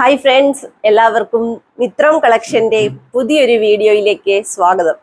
Hi friends എല്ലാവർക്കും മിത്രം കളക്ഷന്റെ പുതിയൊരു വീഡിയോയിലേക്ക് സ്വാഗതം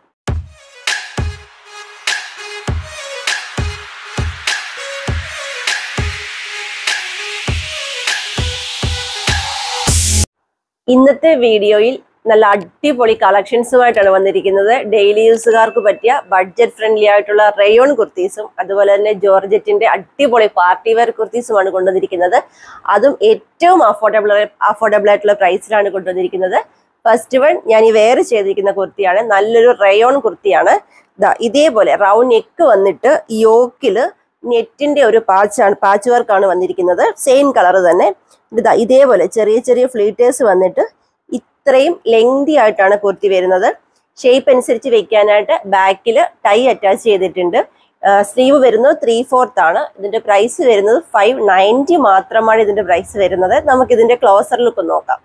ഇന്നത്തെ വീഡിയോയിൽ നല്ല അടിപൊളി കളക്ഷൻസുമായിട്ടാണ് വന്നിരിക്കുന്നത് ഡെയിലി യൂസുകാർക്ക് പറ്റിയ ബഡ്ജറ്റ് ഫ്രണ്ട്ലി ആയിട്ടുള്ള റയോൺ കുർത്തീസും അതുപോലെ തന്നെ ജോർജറ്റിന്റെ അടിപൊളി പാർട്ടി വെയർ കുർത്തീസുമാണ് കൊണ്ടുവന്നിരിക്കുന്നത് അതും ഏറ്റവും അഫോർഡബിൾ അഫോർഡബിൾ ആയിട്ടുള്ള പ്രൈസിലാണ് കൊണ്ടുവന്നിരിക്കുന്നത് ഫസ്റ്റ് വൺ ഞാൻ ഈ വെയർ ചെയ്തിരിക്കുന്ന കുർത്തിയാണ് നല്ലൊരു റയോൺ കുർത്തിയാണ് ദാ ഇതേപോലെ റൗണ്ട് നെക്ക് വന്നിട്ട് യോക്കില് നെറ്റിന്റെ ഒരു പാച്ചാണ് പാച്ച് വർക്കാണ് വന്നിരിക്കുന്നത് സെയിം കളർ തന്നെ ഇതാ ഇതേപോലെ ചെറിയ ചെറിയ ഫ്ലീറ്റേഴ്സ് വന്നിട്ട് ഇത്രയും ലെങ്തി ആയിട്ടാണ് കുർത്തി വരുന്നത് ഷേപ്പ് അനുസരിച്ച് വെക്കാനായിട്ട് ബാക്കിൽ ടൈ അറ്റാച്ച് ചെയ്തിട്ടുണ്ട് സ്ലീവ് വരുന്നത് ത്രീ ഫോർത്ത് ആണ് ഇതിന്റെ പ്രൈസ് വരുന്നത് ഫൈവ് നയൻറ്റി മാത്രമാണ് ഇതിന്റെ പ്രൈസ് വരുന്നത് നമുക്ക് ഇതിന്റെ ക്ലോസർ ലുക്ക് നോക്കാം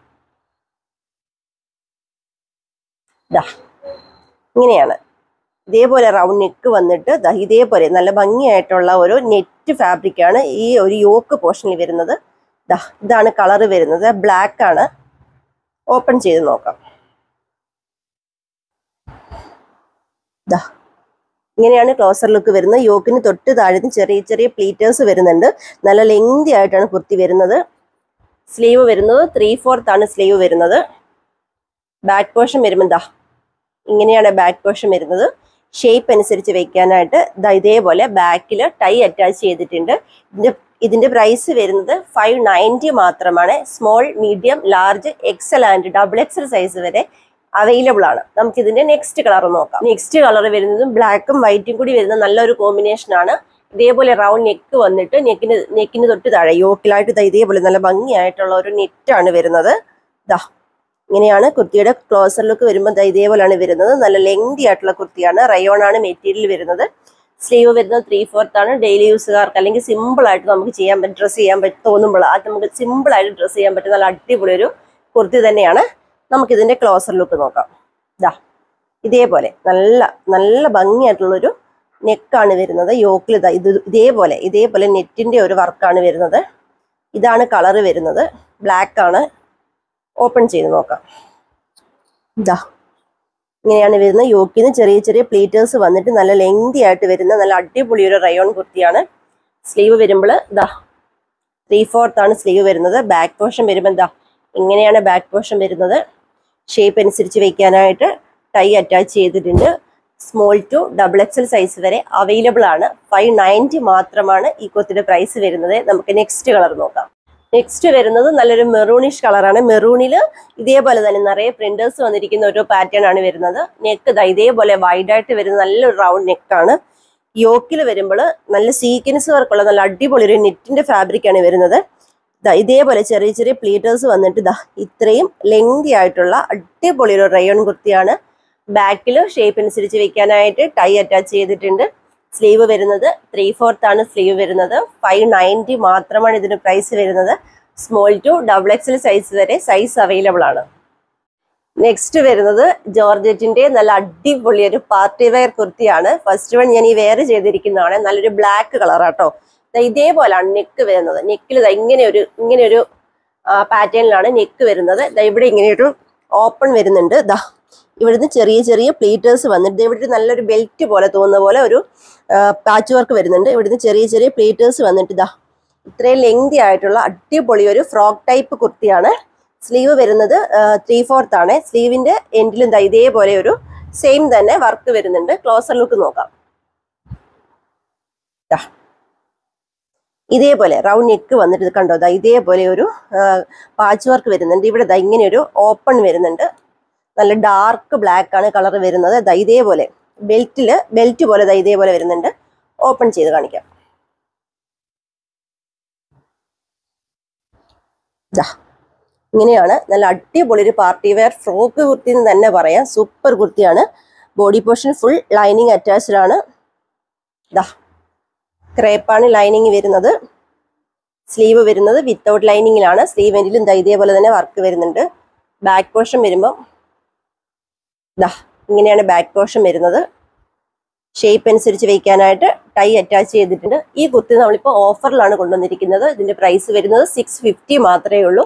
ദാ ഇങ്ങനെയാണ് ഇതേപോലെ റൗണ്ട് നെക്ക് വന്നിട്ട് ദാ ഇതേപോലെ നല്ല ഭംഗിയായിട്ടുള്ള ഒരു നെറ്റ് ഫാബ്രിക് ആണ് ഈ ഒരു യോക്ക് പോർഷനിൽ വരുന്നത് ദാ ഇതാണ് കളർ വരുന്നത് ബ്ലാക്ക് ആണ് ഓപ്പൺ ചെയ്ത് നോക്കാം ദാ ഇങ്ങനെയാണ് ക്ലോസർ ലുക്ക് വരുന്നത് യോക്കിന് തൊട്ട് താഴത്ത് ചെറിയ ചെറിയ പ്ലീറ്റേഴ്സ് വരുന്നുണ്ട് നല്ല ലെങ്തി ആയിട്ടാണ് കുർത്തി വരുന്നത് സ്ലീവ് വരുന്നത് ത്രീ ഫോർത്ത് ആണ് സ്ലീവ് വരുന്നത് ബാക്ക് പോർഷൻ വരുമ്പോൾ ദാ ഇങ്ങനെയാണ് ബാക്ക് പോർഷൻ വരുന്നത് ഷേപ്പ് അനുസരിച്ച് വെക്കാനായിട്ട് ദാ ഇതേപോലെ ബാക്കിൽ ടൈ അറ്റാച്ച് ചെയ്തിട്ടുണ്ട് ഇതിന്റെ ഇതിന്റെ പ്രൈസ് വരുന്നത് ഫൈവ് നയൻറ്റി മാത്രമാണ് small medium large XL and double XL size വരെ അവൈലബിൾ ആണ് നമുക്ക് ഇതിന്റെ നെക്സ്റ്റ് കളർ നോക്കാം നെക്സ്റ്റ് കളർ വരുന്നതും ബ്ലാക്കും വൈറ്റും കൂടി വരുന്ന നല്ലൊരു കോമ്പിനേഷൻ ആണ് ഇതേപോലെ റൗണ്ട് നെക്ക് വന്നിട്ട് നെക്കിന് നെക്കിന് തൊട്ട് താഴെ യോക്കിലായിട്ട് ദാ ഇതേപോലെ നല്ല ഭംഗിയായിട്ടുള്ള ഒരു നെറ്റാണ് വരുന്നത് ദാ ഇങ്ങനെയാണ് കുർത്തിയുടെ ക്ലോസർ ലുക്ക് വരുമ്പോൾ ദാ ഇതേപോലെയാണ് വരുന്നത് നല്ല ലെങ്തി ആയിട്ടുള്ള കുർത്തിയാണ് റയോൺ ആണ് മെറ്റീരിയൽ വരുന്നത് സ്ലീവ് വരുന്നത് ത്രീ ഫോർത്ത് ആണ് ഡെയിലി യൂസുകാർക്ക് അല്ലെങ്കിൽ സിമ്പിൾ ആയിട്ട് നമുക്ക് ചെയ്യാൻ പറ്റും ഡ്രസ്സ് ചെയ്യാൻ പറ്റും തോന്നുമ്പോൾ അത് നമുക്ക് സിമ്പിൾ ആയിട്ട് ഡ്രസ്സ് ചെയ്യാൻ പറ്റുന്ന നല്ല അടിപൊളി ഒരു കുർത്തി തന്നെയാണ് നമുക്ക് ഇതിന്റെ ക്ലോസർ ലുക്ക് നോക്കാം ദാ ഇതേപോലെ നല്ല നല്ല ഭംഗിയായിട്ടുള്ളൊരു നെക്കാണ് വരുന്നത് യോക്കിൽ ഇതാ ഇത് ഇതേപോലെ ഇതേപോലെ നെറ്റിന്റെ ഒരു വർക്കാണ് വരുന്നത് ഇതാണ് കളർ വരുന്നത് ബ്ലാക്ക് ആണ് ഓപ്പൺ ചെയ്ത് നോക്കാം ഇതാ ഇങ്ങനെയാണ് വരുന്നത് യോക്കിന്ന് ചെറിയ ചെറിയ പ്ലീറ്റേഴ്സ് വന്നിട്ട് നല്ല ലെങ്തി ആയിട്ട് വരുന്ന നല്ല അടിപൊളി ഒരു റയോൺ കുർത്തിയാണ് സ്ലീവ് വരുമ്പോൾ ഇതാ ത്രീ ഫോർത്ത് ആണ് സ്ലീവ് വരുന്നത് ബാക്ക് പോർഷൻ വരുമ്പോൾ എന്താ ഇങ്ങനെയാണ് ബാക്ക് പോർഷൻ വരുന്നത് ഷേപ്പ് അനുസരിച്ച് വെക്കാനായിട്ട് ടൈ അറ്റാച്ച് ചെയ്തിട്ടുണ്ട് small to double XL size വരെ അവൈലബിൾ ആണ് ഫൈവ് നയൻറ്റി മാത്രമാണ് ഈ കുർത്തിയുടെ പ്രൈസ് വരുന്നത് നമുക്ക് നെക്സ്റ്റ് കളർ നോക്കാം നെക്സ്റ്റ് വരുന്നത് നല്ലൊരു മെറൂണിഷ് കളറാണ് മെറൂണിൽ ഇതേപോലെ തന്നെ നിറയെ പ്രിന്റേഴ്സ് വന്നിരിക്കുന്ന ഒരു പാറ്റേൺ ആണ് വരുന്നത് നെക്ക് ദാ ഇതേപോലെ wide ആയിട്ട് വരുന്ന നല്ലൊരു റൗണ്ട് നെക്കാണ് യോക്കിൽ വരുമ്പോൾ നല്ല സീക്വൻസ് വർക്കുള്ള നല്ല അടിപൊളി ഒരു നെറ്റിന്റെ ഫാബ്രിക് ആണ് വരുന്നത് ദാ ഇതേപോലെ ചെറിയ ചെറിയ പ്ലീറ്റേഴ്സ് വന്നിട്ട് ദാ ഇത്രയും ലെങ്തി ആയിട്ടുള്ള അടിപൊളി ഒരു റയോൺ കുർത്തിയാണ് ബാക്കിൽ ഷേപ്പ് അനുസരിച്ച് വെക്കാനായിട്ട് ടൈ അറ്റാച്ച് ചെയ്തിട്ടുണ്ട് സ്ലീവ് വരുന്നത് ത്രീ ഫോർത്ത് ആണ് സ്ലീവ് വരുന്നത് ഫൈവ് നയൻറ്റി മാത്രമാണ് ഇതിന്റെ പ്രൈസ് വരുന്നത് small to double XL size വരെ സൈസ് അവൈലബിൾ ആണ് നെക്സ്റ്റ് വരുന്നത് ജോർജറ്റിന്റെ നല്ല അടിപൊളി ഒരു പാർട്ടി വെയർ കുർത്തിയാണ് ഫസ്റ്റ് വൺ ഞാൻ ഈ വെയർ ചെയ്തിരിക്കുന്നതാണ് നല്ലൊരു ബ്ലാക്ക് കളറാട്ടോ ഇതേപോലാണ് നെക്ക് വരുന്നത് നെക്കിൽ ഇങ്ങനെ ഒരു ഇങ്ങനെ ഒരു പാറ്റേണിലാണ് നെക്ക് വരുന്നത് ദാ ഇവിടെ ഇങ്ങനെ ഒരു ഓപ്പൺ വരുന്നുണ്ട് ദാ ഇവിടുന്ന് ചെറിയ ചെറിയ പ്ലീറ്റേഴ്സ് വന്നിട്ട് ദേ ഇവിടെ നല്ലൊരു ബെൽറ്റ് പോലെ തോന്നുന്ന പോലെ ഒരു പാച്ച് വർക്ക് വരുന്നുണ്ട് ഇവിടുന്ന് ചെറിയ ചെറിയ പ്ലീറ്റേഴ്സ് വന്നിട്ട് ഇതാ ഇത്രയും ലെങ്തി ആയിട്ടുള്ള അടിപൊളി ഒരു ഫ്രോക്ക് ടൈപ്പ് കുർത്തിയാണ് സ്ലീവ് വരുന്നത് ത്രീ ഫോർത്ത് ആണ് സ്ലീവിന്റെ എൻഡിലും ദാ ഇതേപോലെ ഒരു സെയിം തന്നെ വർക്ക് വരുന്നുണ്ട് ക്ലോസർ ലുക്ക് നോക്കാം ദാ. ഇതേപോലെ റൗണ്ട് നെക്ക് വന്നിട്ട് ഇത് കണ്ടോ ദാ ഇതേപോലെ ഒരു പാച്ച് വർക്ക് വരുന്നുണ്ട് ഇവിടെ ദാ ഇങ്ങനെ ഒരു ഓപ്പൺ വരുന്നുണ്ട് നല്ല ഡാർക്ക് ബ്ലാക്ക് ആണ് കളർ വരുന്നത് ദാ ഇതേപോലെ ബെൽറ്റില് ബെൽറ്റ് പോലെ ദാ ഇതേപോലെ വരുന്നുണ്ട് ഓപ്പൺ ചെയ്ത് കാണിക്കാം ദാ ഇങ്ങനെയാണ് നല്ല അടിപൊളി ഒരു പാർട്ടി വെയർ ഫ്രോക്ക് കുർത്തി എന്ന് തന്നെ പറയാം സൂപ്പർ കുർത്തിയാണ് body portion full lining attached ആണ് ദാ ക്രേപ്പാണ് ലൈനിങ് വരുന്നത് സ്ലീവ് വരുന്നത് വിത്തൗട്ട് ലൈനിങ്ങിലാണ് സ്ലീവ് എൻഡിലും ദാ ഇതേപോലെ തന്നെ വർക്ക് വരുന്നുണ്ട് ബാക്ക് പോർഷൻ വരുമ്പം ദാ ഇങ്ങനെയാണ് ബാക്ക് പോർഷൻ വരുന്നത് ഷേപ്പ് അനുസരിച്ച് വെക്കാനായിട്ട് ടൈ അറ്റാച്ച് ചെയ്തിട്ടുണ്ട് ഈ കുർത്തി നമ്മളിപ്പോൾ ഓഫറിലാണ് കൊണ്ടുവന്നിരിക്കുന്നത് ഇതിന്റെ പ്രൈസ് വരുന്നത് സിക്സ് ഫിഫ്റ്റി മാത്രമേ ഉള്ളൂ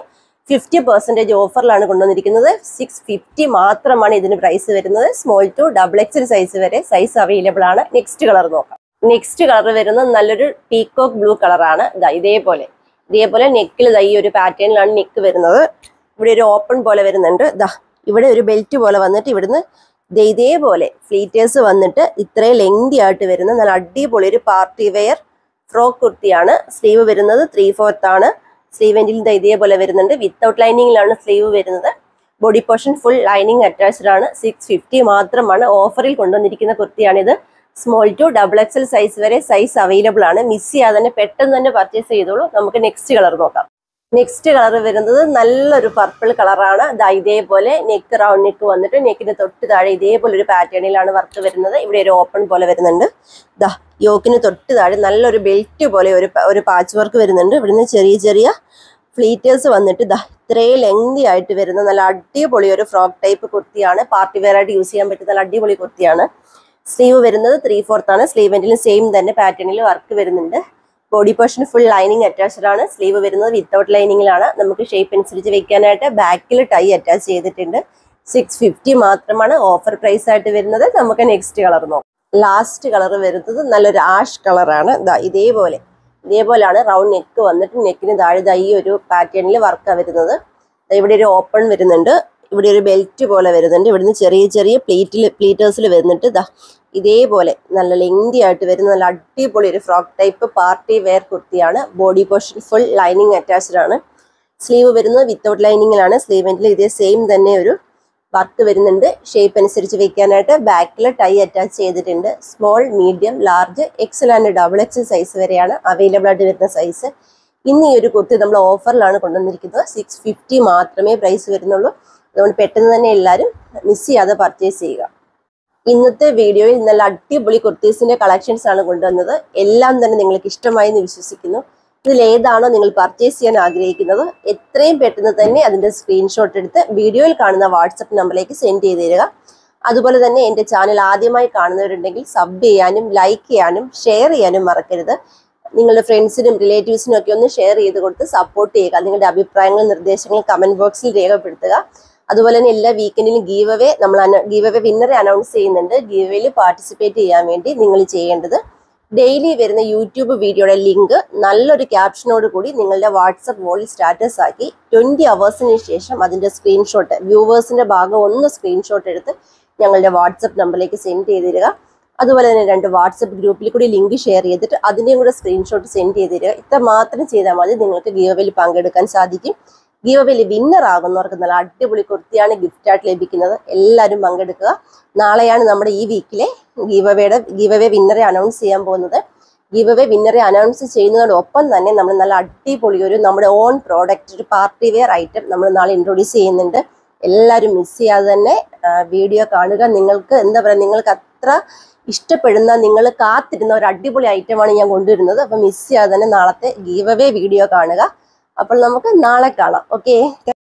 ഫിഫ്റ്റി പെർസെൻറ്റേജ് ഓഫറിലാണ് കൊണ്ടുവന്നിരിക്കുന്നത് സിക്സ് ഫിഫ്റ്റി മാത്രമാണ് ഇതിന് പ്രൈസ് വരുന്നത് small to double XL size വരെ സൈസ് അവൈലബിൾ ആണ് നെക്സ്റ്റ് കളർ നോക്കാം നെക്സ്റ്റ് കളർ വരുന്നത് നല്ലൊരു പീക്കോക്ക് ബ്ലൂ കളറാണ് ഇതേപോലെ ഇതേപോലെ നെക്കിൽ ഈ ഒരു പാറ്റേണിലാണ് നെക്ക് വരുന്നത് ഇവിടെ ഒരു ഓപ്പൺ പോലെ വരുന്നുണ്ട് ദാ ഇവിടെ ഒരു ബെൽറ്റ് പോലെ വന്നിട്ട് ഇവിടുന്ന് ദേ ഇതേപോലെ ഫ്ലീറ്റേഴ്സ് വന്നിട്ട് ഇത്രയും ലെങ്തി ആയിട്ട് വരുന്ന നല്ല അടിപൊളി ഒരു പാർട്ടി വെയർ ഫ്രോക്ക് കുർത്തിയാണ് സ്ലീവ് വരുന്നത് ത്രീ ഫോർത്ത് ആണ് സ്ലീവ് എൻഡിൽ ഇതേപോലെ വരുന്നുണ്ട് വിത്തൗട്ട് ലൈനിങ്ങിലാണ് സ്ലീവ് വരുന്നത് body portion full lining attached ആണ് സിക്സ് ഫിഫ്റ്റി മാത്രമാണ് ഓഫറിൽ കൊണ്ടുവന്നിരിക്കുന്ന കുർത്തിയാണിത് small to double XL size വരെ സൈസ് അവൈലബിൾ ആണ് മിസ് ചെയ്യാതെ തന്നെ പെട്ടെന്ന് തന്നെ പർച്ചേസ് ചെയ്തോളൂ നമുക്ക് നെക്സ്റ്റ് കളർ നോക്കാം നെക്സ്റ്റ് കളർ വരുന്നത് നല്ലൊരു പർപ്പിൾ കളറാണ് ദാ ഇതേപോലെ നെക്ക് റൗണ്ട് നെക്ക് വന്നിട്ട് നെക്കിന് തൊട്ട് താഴെ ഇതേപോലെ ഒരു പാറ്റേണിലാണ് വർക്ക് വരുന്നത് ഇവിടെ ഒരു ഓപ്പൺ പോലെ വരുന്നുണ്ട് ദാ യോക്കിന് തൊട്ട് താഴെ നല്ലൊരു ബെൽറ്റ് പോലെ ഒരു പ- ഒരു പാച്ച് വർക്ക് വരുന്നുണ്ട് ഇവിടുന്ന് ചെറിയ ചെറിയ ഫ്ലീറ്റേഴ്സ് വന്നിട്ട് ദാ ഇത്രയും ലെങ്തി ആയിട്ട് വരുന്ന നല്ല അടിപൊളി ഒരു ഫ്രോക്ക് ടൈപ്പ് കുർത്തിയാണ് പാർട്ടി വെയർ ആയിട്ട് യൂസ് ചെയ്യാൻ പറ്റുന്ന നല്ല അടിപൊളി കുർത്തിയാണ് സ്ലീവ് വരുന്നത് ത്രീ ഫോർത്ത് ആണ് സ്ലീവ് എൻഡിലും സെയിം തന്നെ പാറ്റേണിൽ വർക്ക് വരുന്നുണ്ട് body portion full lining attached ആണ് സ്ലീവ് വരുന്നത് വിത്തൗട്ട് ലൈനിങ്ങിലാണ് നമുക്ക് ഷേപ്പ് അനുസരിച്ച് വെക്കാനായിട്ട് ബാക്കിൽ ടൈ അറ്റാച്ച് ചെയ്തിട്ടുണ്ട് സിക്സ് ഫിഫ്റ്റി മാത്രമാണ് ഓഫർ പ്രൈസ് ആയിട്ട് വരുന്നത് നമുക്ക് നെക്സ്റ്റ് കളർ നോക്കാം ലാസ്റ്റ് കളർ വരുന്നത് നല്ലൊരു ആഷ് കളറാണ് ദാ ഇതേപോലെ ഇതേപോലെയാണ് റൗണ്ട് നെക്ക് വന്നിട്ട് നെക്കിന് താഴെ ദാ ഈ ഒരു പാറ്റേണിൽ വർക്കാണ് വരുന്നത് ദാ ഇവിടെ ഒരു ഓപ്പൺ വരുന്നുണ്ട് ഇവിടെ ഒരു ബെൽറ്റ് പോലെ വരുന്നുണ്ട് ഇവിടുന്ന് ചെറിയ ചെറിയ പ്ലീറ്റിൽ പ്ലീറ്റേഴ്സിൽ വരുന്നിട്ട് ദാ ഇതേപോലെ നല്ല ലെങ്തി ആയിട്ട് വരുന്ന നല്ല അടിപൊളി ഒരു ഫ്രോക്ക് ടൈപ്പ് പാർട്ടി വെയർ കുർത്തിയാണ് body portion full lining attached ആണ് സ്ലീവ് വരുന്നത് വിത്തൗട്ട് ലൈനിങ്ങിലാണ് സ്ലീവെന്റിൽ ഇതേ സെയിം തന്നെ ഒരു വർക്ക് വരുന്നുണ്ട് ഷേപ്പ് അനുസരിച്ച് വെക്കാനായിട്ട് ബാക്കിൽ ടൈ അറ്റാച്ച് ചെയ്തിട്ടുണ്ട് small medium large XL and double XL size വരെയാണ് അവൈലബിൾ ആയിട്ട് വരുന്ന സൈസ് ഇന്ന് ഈ ഒരു കുർത്തി നമ്മൾ ഓഫറിലാണ് കൊണ്ടുവന്നിരിക്കുന്നത് സിക്സ് ഫിഫ്റ്റി മാത്രമേ പ്രൈസ് വരുന്നുള്ളൂ അതുകൊണ്ട് പെട്ടെന്ന് തന്നെ എല്ലാവരും മിസ് ചെയ്യാതെ പർച്ചേസ് ചെയ്യുക ഇന്നത്തെ വീഡിയോയിൽ നല്ല അടിപൊളി കുർത്തീസിന്റെ കളക്ഷൻസ് ആണ് കൊണ്ടുവന്നത് എല്ലാം തന്നെ നിങ്ങൾക്ക് ഇഷ്ടമായി എന്ന് വിശ്വസിക്കുന്നു ഇതിൽ ഏതാണോ നിങ്ങൾ പർച്ചേസ് ചെയ്യാൻ ആഗ്രഹിക്കുന്നത് എത്രയും പെട്ടെന്ന് തന്നെ അതിന്റെ സ്ക്രീൻഷോട്ട് എടുത്ത് വീഡിയോയിൽ കാണുന്ന വാട്സപ്പ് നമ്പറിലേക്ക് സെൻഡ് ചെയ്ത് തരിക അതുപോലെ തന്നെ എൻ്റെ ചാനൽ ആദ്യമായി കാണുന്നവരുണ്ടെങ്കിൽ സബ് ചെയ്യാനും ലൈക്ക് ചെയ്യാനും ഷെയർ ചെയ്യാനും മറക്കരുത് നിങ്ങളുടെ ഫ്രണ്ട്സിനും റിലേറ്റീവ്സിനും ഒക്കെ ഒന്ന് ഷെയർ ചെയ്ത് കൊടുത്ത് സപ്പോർട്ട് ചെയ്യുക നിങ്ങളുടെ അഭിപ്രായങ്ങളും നിർദ്ദേശങ്ങളും കമന്റ് ബോക്സിൽ രേഖപ്പെടുത്തുക അതുപോലെ തന്നെ എല്ലാ വീക്കെൻഡിലും ഗീവ് അവേ നമ്മൾ ഗീവ് അവേ വിന്നറെ അനൗൺസ് ചെയ്യുന്നുണ്ട് ഗീവ് അവേയിൽ പാർട്ടിസിപ്പേറ്റ് ചെയ്യാൻ വേണ്ടി നിങ്ങൾ ചെയ്യേണ്ടത് ഡെയിലി വരുന്ന യൂട്യൂബ് വീഡിയോയുടെ ലിങ്ക് നല്ലൊരു ക്യാപ്ഷനോട് കൂടി നിങ്ങളുടെ വാട്സപ്പ് വോളിൽ സ്റ്റാറ്റസ് ആക്കി ട്വൻറ്റി അവേഴ്സിന് ശേഷം അതിൻ്റെ സ്ക്രീൻഷോട്ട് വ്യൂവേഴ്സിൻ്റെ ഭാഗം ഒന്ന് സ്ക്രീൻഷോട്ട് എടുത്ത് ഞങ്ങളുടെ വാട്സപ്പ് നമ്പറിലേക്ക് സെൻഡ് ചെയ്ത് തരിക അതുപോലെ തന്നെ രണ്ട് വാട്സപ്പ് ഗ്രൂപ്പിൽ കൂടി ലിങ്ക് ഷെയർ ചെയ്തിട്ട് അതിൻ്റെയും കൂടെ സ്ക്രീൻഷോട്ട് സെൻഡ് ചെയ്ത് തരിക ഇത്ര മാത്രം ചെയ്താൽ മതി നിങ്ങൾക്ക് ഗീവയിൽ പങ്കെടുക്കാൻ സാധിക്കും ഗീവയിൽ വിന്നർ ആകുന്നവർക്ക് നല്ല അടിപൊളി കുർത്തിയാണ് ഗിഫ്റ്റായിട്ട് ലഭിക്കുന്നത് എല്ലാവരും പങ്കെടുക്കുക നാളെയാണ് നമ്മുടെ ഈ വീക്കിലെ ഗീവവയുടെ ഗീവവേ വിന്നറെ അനൗൺസ് ചെയ്യാൻ പോകുന്നത് ഗീവവേ വിന്നറെ അനൗൺസ് ചെയ്യുന്നതോടൊപ്പം തന്നെ നമ്മൾ നല്ല അടിപൊളി ഒരു നമ്മുടെ ഓൺ പ്രോഡക്റ്റ് ഒരു പാർട്ടി വെയർ ഐറ്റം നമ്മൾ നാളെ ഇൻട്രൊഡ്യൂസ് ചെയ്യുന്നുണ്ട് എല്ലാവരും മിസ് ചെയ്യാതെ തന്നെ വീഡിയോ കാണുക നിങ്ങൾക്ക് എന്താ പറയുക നിങ്ങൾക്ക് അത്ര ഇഷ്ടപ്പെടുന്ന നിങ്ങൾ കാത്തിരുന്ന ഒരു അടിപൊളി ഐറ്റമാണ് ഞാൻ കൊണ്ടുവരുന്നത് അപ്പം മിസ് ചെയ്യാതെ തന്നെ നാളത്തെ ഗീവ് അവേ വീഡിയോ കാണുക അപ്പോൾ നമുക്ക് നാളെ കാണാം ഓക്കെ